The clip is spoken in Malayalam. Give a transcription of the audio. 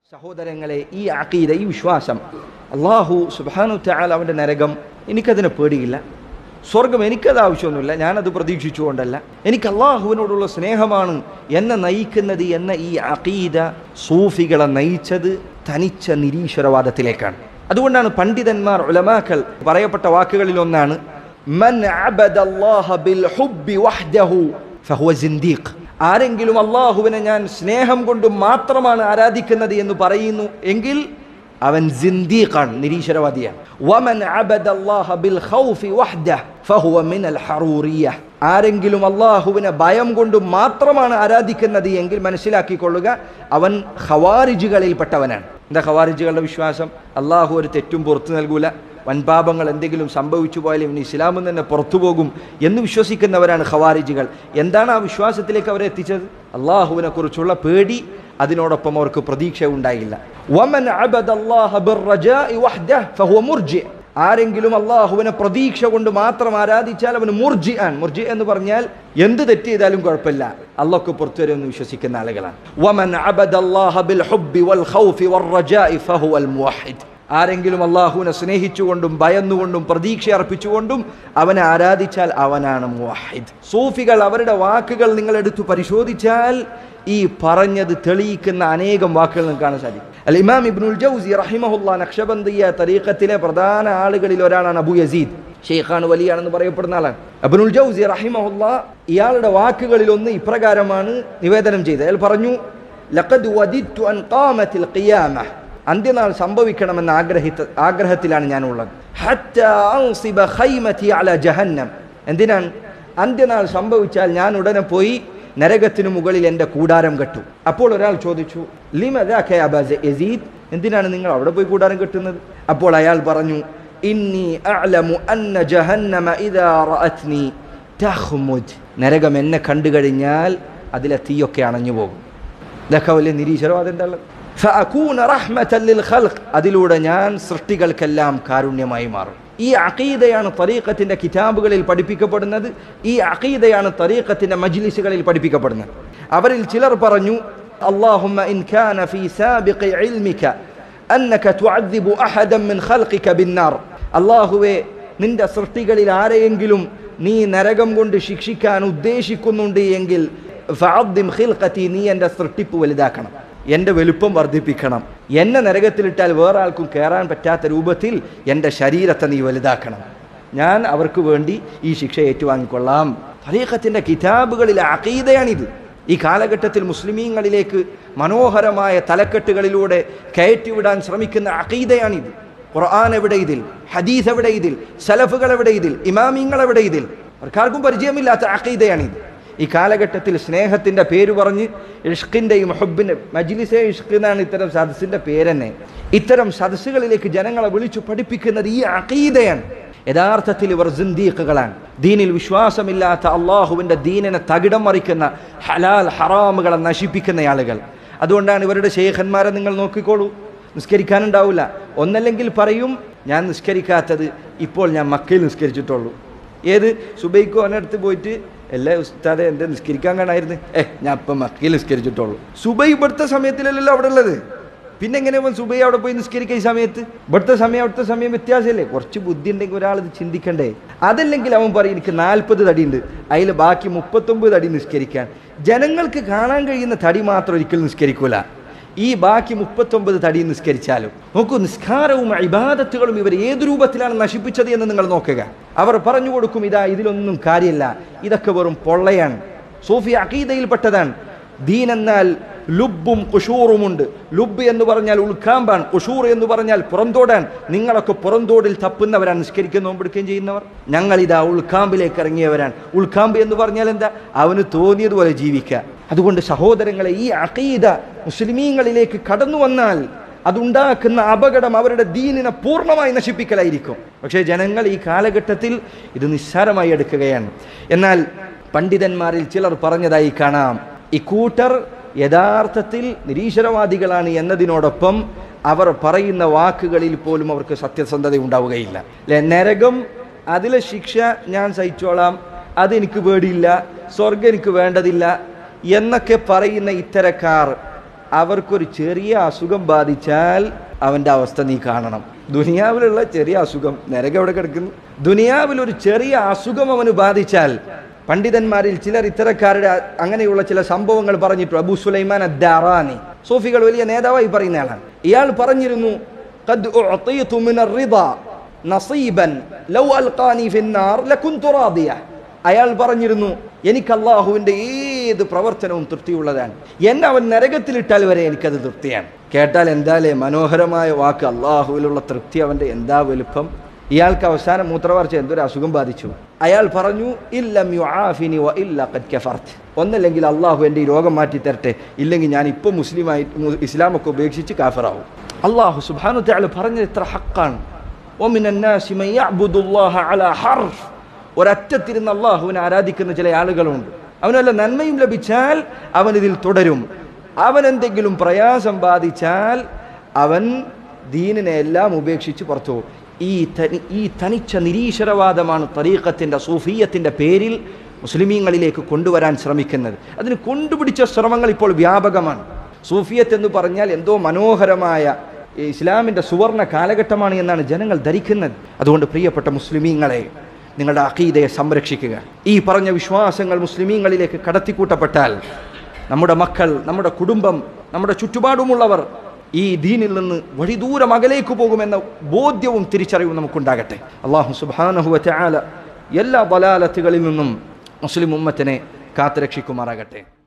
സഹോദരങ്ങളെ ഈ അക്കീത ഈ വിശ്വാസം അള്ളാഹു സുബാനു താൽ അവൻ്റെ നരകം എനിക്കതിനെ പേടിയില്ല സ്വർഗം എനിക്കത് ആവശ്യമൊന്നുമില്ല ഞാനത് പ്രതീക്ഷിച്ചുകൊണ്ടല്ല എനിക്ക് അള്ളാഹുവിനോടുള്ള സ്നേഹമാണ് എന്നെ നയിക്കുന്നത് എന്ന ഈ അക്കീത സൂഫികളെ നയിച്ചത് തനിച്ച നിരീശ്വരവാദത്തിലേക്കാണ് അതുകൊണ്ടാണ് പണ്ഡിതന്മാർ ഉലമാക്കൾ പറയപ്പെട്ട വാക്കുകളിൽ ഒന്നാണ് മൻ അബദല്ലാഹ ബിൽ ഹുബ്ബി വഹ്ദഹു ഫഹുവ സിന്ദീഖ് ആരെങ്കിലും അള്ളാഹുവിനെ ഞാൻ സ്നേഹം കൊണ്ട് മാത്രമാണ് ആരാധിക്കുന്നത് എന്ന് പറയുന്നു എങ്കിൽ അവൻ സിന്ദീഖാണ് നിരീശ്വരവാദിയാണ് വമൻ അബദല്ലാഹ ബിൽ ഖൗഫി വഹ്ദഹ് ഫഹുവ മിനൽ ഹറൂറിയ ആരെങ്കിലും അള്ളാഹുവിനെ ഭയം കൊണ്ട് മാത്രമാണ് ആരാധിക്കുന്നത് എങ്കിൽ മനസ്സിലാക്കിക്കൊള്ളുക അവൻ ഖവാരിജുകളിൽപ്പെട്ടവനാണ് എന്താ ഖവാരിജുകളുടെ വിശ്വാസം അള്ളാഹു ഒരു തെറ്റും പുറത്തു നൽകൂല വൻപാപങ്ങൾ എന്തെങ്കിലും സംഭവിച്ചു പോയാലും ഇവന് ഇസ്ലാമിൽ തന്നെ പുറത്തു പോകും എന്ന് വിശ്വസിക്കുന്നവരാണ് ഖവാരിജികൾ എന്താണ് ആ വിശ്വാസത്തിലേക്ക് അവരെ എത്തിച്ചത് അള്ളാഹുവിനെ കുറിച്ചുള്ള പേടി അതിനോടൊപ്പം അവർക്ക് പ്രതീക്ഷ ഉണ്ടായില്ല വമൻ അബദല്ലാഹ ബിർറജാഇ വഹ്ദഹ് ഫഹുവ മുർജി ആരെങ്കിലും അള്ളാഹുവിനെ പ്രതീക്ഷ കൊണ്ട് മാത്രം ആരാധിച്ചാൽ അവന് മുർജി ആൻ മുർജി എന്ന് പറഞ്ഞാൽ എന്ത് തെറ്റ് ചെയ്താലും കുഴപ്പമില്ല അള്ളാഹ്ക്ക് പുറത്തു വരുമെന്ന് വിശ്വസിക്കുന്ന ആളുകളാണ് വമൻ അബദല്ലാഹ ബിൽ ഹുബ്ബി വൽ ഖൗഫി വർ ഫഹുവൽ മുവഹിദ് ആരെങ്കിലും അള്ളാഹുവിനെ സ്നേഹിച്ചുകൊണ്ടും ഭയന്നുകൊണ്ടും പ്രതീക്ഷ അർപ്പിച്ചുകൊണ്ടും അവനെ ആരാധിച്ചാൽ അവനാണ് മുവാഹിദ് സൂഫികൾ അവരുടെ വാക്കുകൾ നിങ്ങൾ എടുത്തു പരിശോധിച്ചാൽ ഈ പറഞ്ഞത് തെളിയിക്കുന്ന അനേകം വാക്കുകൾ നിങ്ങൾക്ക് കാണാൻ സാധിക്കും അൽ ഇമാം ഇബ്നുൽ ജൗസി റഹിമഹുല്ല നക്ഷബന്ദിയ തരീഖത്തിലെ പ്രധാന ആളുകളിൽ ഒരാളാണ് അബു യസീദ് ഷെയ്ഖാണ് വലിയാണെന്ന് പറയപ്പെടുന്ന ആളാണ് അബ്നുൽ ജൗസി റഹിമഹുല്ല ഇയാളുടെ വാക്കുകളിൽ ഒന്ന് ഇപ്രകാരമാണ് നിവേദനം ചെയ്തത് അയാൾ പറഞ്ഞു ലഖദ് വദിത്തു അൻ ഖാമത്തിൽ ഖിയാമഹ അന്ത്യനാൾ സംഭവിക്കണമെന്ന ആഗ്രഹിത്ത ആഗ്രഹത്തിലാണ് ഞാനുള്ളത് ജഹന്നം എന്തിനാണ് അന്ത്യനാൾ സംഭവിച്ചാൽ ഞാൻ ഉടനെ പോയി നരകത്തിനു മുകളിൽ എൻ്റെ കൂടാരം കെട്ടു അപ്പോൾ ഒരാൾ ചോദിച്ചു യസീദ് എന്തിനാണ് നിങ്ങൾ അവിടെ പോയി കൂടാരം കെട്ടുന്നത് അപ്പോൾ അയാൾ പറഞ്ഞു ഇന്നി അഅലമു അന്ന ജഹന്നമ ഇദാ റഅത്നി തഖ്മുജ് നരകം എന്നെ കണ്ടു കഴിഞ്ഞാൽ അതിലെ തീയൊക്കെ അണഞ്ഞു പോകും ഇതൊക്കെ വലിയ നിരീശ്വരവാദം എന്താ ഉള്ളത് ഫഅകൂന റഹ്മതൻ ലിൽ ഖൽഖ് അതിലൂടെ ഞാൻ സൃഷ്ടികൾക്കെല്ലാം കാരുണ്യമായി മാറും ഈ അഖീദയാണ് തരീഖത്തിന്റെ കിതാബുകളിൽ പഠിപ്പിക്കപ്പെടുന്നത് ഈ അഖീദയാണ് തരീഖത്തിന്റെ മജ്ലിസുകളിൽ പഠിപ്പിക്കപ്പെടുന്നത് അവരിൽ ചിലർ പറഞ്ഞു അല്ലാഹുമ്മ ഇൻ കാന ഫീ സാബിഖി ഇൽമിക അന്നക തുഅദ്ദിബു അഹദൻ മിൻ ഖൽഖിക ബിന്നാർ അല്ലാഹുവേ നിന്റെ സൃഷ്ടികളിൽ ആരെയെങ്കിലും നീ നരകം കൊണ്ട് ശിക്ഷിക്കാൻ ഉദ്ദേശിക്കുന്നുണ്ട് എങ്കിൽ ഫഅദ്ദിം ഖിൽഖതി നീ എൻ്റെ സൃഷ്ടിപ്പ് വലുതാക്കണം എൻ്റെ വലുപ്പം വർദ്ധിപ്പിക്കണം എന്നെ നരകത്തിലിട്ടാൽ വേറെ ആൾക്കും കയറാൻ പറ്റാത്ത രൂപത്തിൽ എൻ്റെ ശരീരത്തെ നീ വലുതാക്കണം ഞാൻ അവർക്ക് വേണ്ടി ഈ ശിക്ഷ ഏറ്റുവാങ്ങിക്കൊള്ളാം തരീഖത്തിൻ്റെ കിതാബുകളിലെ അഖീദയാണിത് ഈ കാലഘട്ടത്തിൽ മുസ്ലിമീങ്ങളിലേക്ക് മനോഹരമായ തലക്കെട്ടുകളിലൂടെ കയറ്റിവിടാൻ ശ്രമിക്കുന്ന അഖീദയാണിത് ഖുർആൻ എവിടെ ഇതിൽ ഹദീസ് എവിടെ ഇതിൽ സലഫുകൾ എവിടെ ഇതിൽ ഇമാമിങ്ങൾ എവിടെ ഇതിൽ അവർക്കാർക്കും പരിചയമില്ലാത്ത അഖീദയാണിത് ഈ കാലഘട്ടത്തിൽ സ്നേഹത്തിൻ്റെ പേര് പറഞ്ഞ് ഇഷ്കിൻ്റെയും ഹുബിൻ്റെ മജ്ലിസെ ഇഷ്ക് എന്നാണ് ഇത്തരം സദസ്സിൻ്റെ പേരെന്നെ ഇത്തരം സദസ്സുകളിലേക്ക് ജനങ്ങളെ വിളിച്ചു പഠിപ്പിക്കുന്നത് ഈ അഖീദയാണ് യഥാർത്ഥത്തിൽ ഇവർ സിന്ദീഖുകളാണ് ദീനിൽ വിശ്വാസമില്ലാത്ത അള്ളാഹുവിൻ്റെ ദീനിനെ തകിടം മറിക്കുന്ന ഹലാൽ ഹറാമുകളെ നശിപ്പിക്കുന്ന ആളുകൾ അതുകൊണ്ടാണ് ഇവരുടെ ശേഖന്മാരെ നിങ്ങൾ നോക്കിക്കോളൂ നിസ്കരിക്കാനുണ്ടാവില്ല ഒന്നല്ലെങ്കിൽ പറയും ഞാൻ നിസ്കരിക്കാത്തത് ഇപ്പോൾ ഞാൻ മക്കയിൽ നിസ്കരിച്ചിട്ടുള്ളൂ ഏത് സുബൈക്കോ അവനടുത്ത് പോയിട്ട് എല്ലാ ഉസ്താദെ എൻ്റെ നിസ്കരിക്കാൻ കാണായിരുന്നു ഏ ഞാൻ ഇപ്പം മക്കയിൽ നിസ്കരിച്ചിട്ടുള്ളൂ സുബൈ ഇവിടുത്തെ സമയത്തിലല്ലല്ലോ അവിടെ ഉള്ളത് പിന്നെ എങ്ങനെ അവൻ സുബൈ അവിടെ പോയി നിസ്കരിക്കുക ഈ സമയത്ത് ഇവിടുത്തെ സമയം അവിടുത്തെ സമയം വ്യത്യാസമല്ലേ കുറച്ച് ബുദ്ധി ഉണ്ടെങ്കിൽ ഒരാൾ ഇത് ചിന്തിക്കണ്ടേ അതല്ലെങ്കിൽ അവൻ പറയും എനിക്ക് നാൽപ്പത് തടിയുണ്ട് അതിൽ ബാക്കി മുപ്പത്തൊമ്പത് തടി നിസ്കരിക്കാൻ ജനങ്ങൾക്ക് കാണാൻ കഴിയുന്ന തടി മാത്രം ഒരിക്കലും നിസ്കരിക്കൂല ഈ ബാക്കി മുപ്പത്തൊമ്പത് തടി നിസ്കരിച്ചാലും നോക്കൂ നിസ്കാരവും ഇബാദത്തുകളും ഇവർ ഏത് രൂപത്തിലാണ് നശിപ്പിച്ചത് എന്ന് നിങ്ങൾ നോക്കുക അവർ പറഞ്ഞു കൊടുക്കും ഇതാ ഇതിലൊന്നും കാര്യമില്ല ഇതൊക്കെ വെറും പൊള്ളയാണ് സൂഫി അഖീദയിൽപ്പെട്ടതാണ് ദീൻ എന്നാൽ ലുബും കുഷൂറുമുണ്ട് ലുബ് എന്ന് പറഞ്ഞാൽ ഉൾക്കാമ്പാൻ കുഷൂർ എന്ന് പറഞ്ഞാൽ പുറന്തോടാൻ നിങ്ങളൊക്കെ പുറന്തോടിൽ തപ്പുന്നവരാണ് നിസ്കരിക്കുന്ന നോമ്പെടുക്കുകയും ചെയ്യുന്നവർ ഞങ്ങൾ ഇതാ ഉൾക്കാമ്പിലേക്ക് ഇറങ്ങിയവരാണ് ഉൾക്കാമ്പ് എന്ന് പറഞ്ഞാൽ എന്താ അവന് തോന്നിയതുപോലെ ജീവിക്കുക അതുകൊണ്ട് സഹോദരങ്ങളെ ഈ അഖീദ മുസ്ലിമീങ്ങളിലേക്ക് കടന്നു വന്നാൽ അതുണ്ടാക്കുന്ന അപകടം അവരുടെ ദീനിനെ പൂർണ്ണമായി നശിപ്പിക്കലായിരിക്കും പക്ഷേ ജനങ്ങൾ ഈ കാലഘട്ടത്തിൽ ഇത് നിസ്സാരമായി എടുക്കുകയാണ് എന്നാൽ പണ്ഡിതന്മാരിൽ ചിലർ പറഞ്ഞതായി കാണാം ഇക്കൂട്ടർ യഥാർത്ഥത്തിൽ നിരീശ്വരവാദികളാണ് എന്നതിനോടൊപ്പം അവർ പറയുന്ന വാക്കുകളിൽ പോലും അവർക്ക് സത്യസന്ധത ഉണ്ടാവുകയില്ല അല്ലെ നരകം അതിലെ ശിക്ഷ ഞാൻ സഹിച്ചോളാം അതെനിക്ക് പേടിയില്ല സ്വർഗം എനിക്ക് വേണ്ടതില്ല എന്നൊക്കെ പറയുന്ന ഇത്തരക്കാർ അവർക്കൊരു ചെറിയ അസുഖം ബാധിച്ചാൽ അവൻ്റെ അവസ്ഥ നീ കാണണം ദുനിയാവിലുള്ള ചെറിയ അസുഖം നരക എവിടെ കിടക്കുന്നു ദുനിയാവിൽ ഒരു ചെറിയ അസുഖം അവന് ബാധിച്ചാൽ പണ്ഡിതന്മാരിൽ ചിലർ ഇത്തരക്കാരുടെ അ- അങ്ങനെയുള്ള ചില സംഭവങ്ങൾ പറഞ്ഞിട്ടു അബു സുലൈമാൻ അദ്ദാറാനി സൂഫികൾ വലിയ നേതാവായി പറയുന്ന ആളാണ് ഇയാൾ പറഞ്ഞിരുന്നു قد أعطيت من الرضا نصيبا لو ألقاني في النار لكنت راضية അയാൾ പറഞ്ഞിരുന്നു എനിക്ക് അള്ളാഹുവിന്റെ ഏത് പ്രവർത്തനവും തൃപ്തിയുള്ളതാണ് എന്നെ അവൻ നരകത്തിലിട്ടാൽ വരെ എനിക്കത് തൃപ്തിയാണ് കേട്ടാൽ എന്താലേ മനോഹരമായ വാക്ക് അള്ളാഹുവിലുള്ള തൃപ്തി അവന്റെ എന്താ വലുപ്പം ഇയാൾക്ക് അവസാനം മൂത്രവാർച്ച എന്തൊരു അസുഖം ബാധിച്ചു അയാൾ പറഞ്ഞു ഇല്ലം യുആഫിനി വ ഇല്ല ഖദ് കഫർത്ത് ഒന്നല്ലെങ്കിൽ അള്ളാഹു എൻ്റെ ഈ രോഗം മാറ്റി തരട്ടെ ഇല്ലെങ്കിൽ ഞാൻ ഇപ്പോൾ മുസ്ലിമായി മു- ഇസ്ലാമൊക്കെ ഉപേക്ഷിച്ച് കാഫറാവും അള്ളാഹു സുബ്ഹാനഹു തആല പറഞ്ഞത് എത്ര ഹക്കാണ് ومن الناس من يعبد الله على حرف ഒരറ്റത്തിരുന്ന് അള്ളാഹുവിനെ ആരാധിക്കുന്ന ചില ആളുകളുണ്ട് അവനല്ല നന്മയും ലഭിച്ചാൽ അവൻ ഇതിൽ തുടരും അവൻ എന്തെങ്കിലും പ്രയാസം ബാധിച്ചാൽ അവൻ ദീനിനെ എല്ലാം ഉപേക്ഷിച്ച് പുറത്തു പോകും ഈ തനി ഈ തനിച്ച നിരീശ്വരവാദമാണ് തരീഖത്തിൻ്റെ സൂഫിയത്തിൻ്റെ പേരിൽ മുസ്ലിമീങ്ങളിലേക്ക് കൊണ്ടുവരാൻ ശ്രമിക്കുന്നത് അതിന് കൊണ്ടുപിടിച്ച ശ്രമങ്ങൾ ഇപ്പോൾ വ്യാപകമാണ് സൂഫിയത്ത് എന്ന് പറഞ്ഞാൽ എന്തോ മനോഹരമായ ഈ ഇസ്ലാമിൻ്റെ സുവർണ കാലഘട്ടമാണ് എന്നാണ് ജനങ്ങൾ ധരിക്കുന്നത് അതുകൊണ്ട് പ്രിയപ്പെട്ട മുസ്ലിമീങ്ങളെ നിങ്ങളുടെ അഖീദയെ സംരക്ഷിക്കുക ഈ പറഞ്ഞ വിശ്വാസങ്ങൾ മുസ്ലിമീങ്ങളിലേക്ക് കടത്തിക്കൂട്ടപ്പെട്ടാൽ നമ്മുടെ മക്കൾ നമ്മുടെ കുടുംബം നമ്മുടെ ചുറ്റുപാടുമുള്ളവർ ഈ ദീനിൽ നിന്ന് വഴി ദൂരം അകലേക്ക് പോകുമെന്ന ബോധ്യവും തിരിച്ചറിവും നമുക്കുണ്ടാകട്ടെ അള്ളാഹു സുബാനഹുവ ചാല എല്ലാ ബലാലത്തുകളിൽ നിന്നും മുസ്ലിം ഉമ്മത്തിനെ കാത്തുരക്ഷിക്കുമാറാകട്ടെ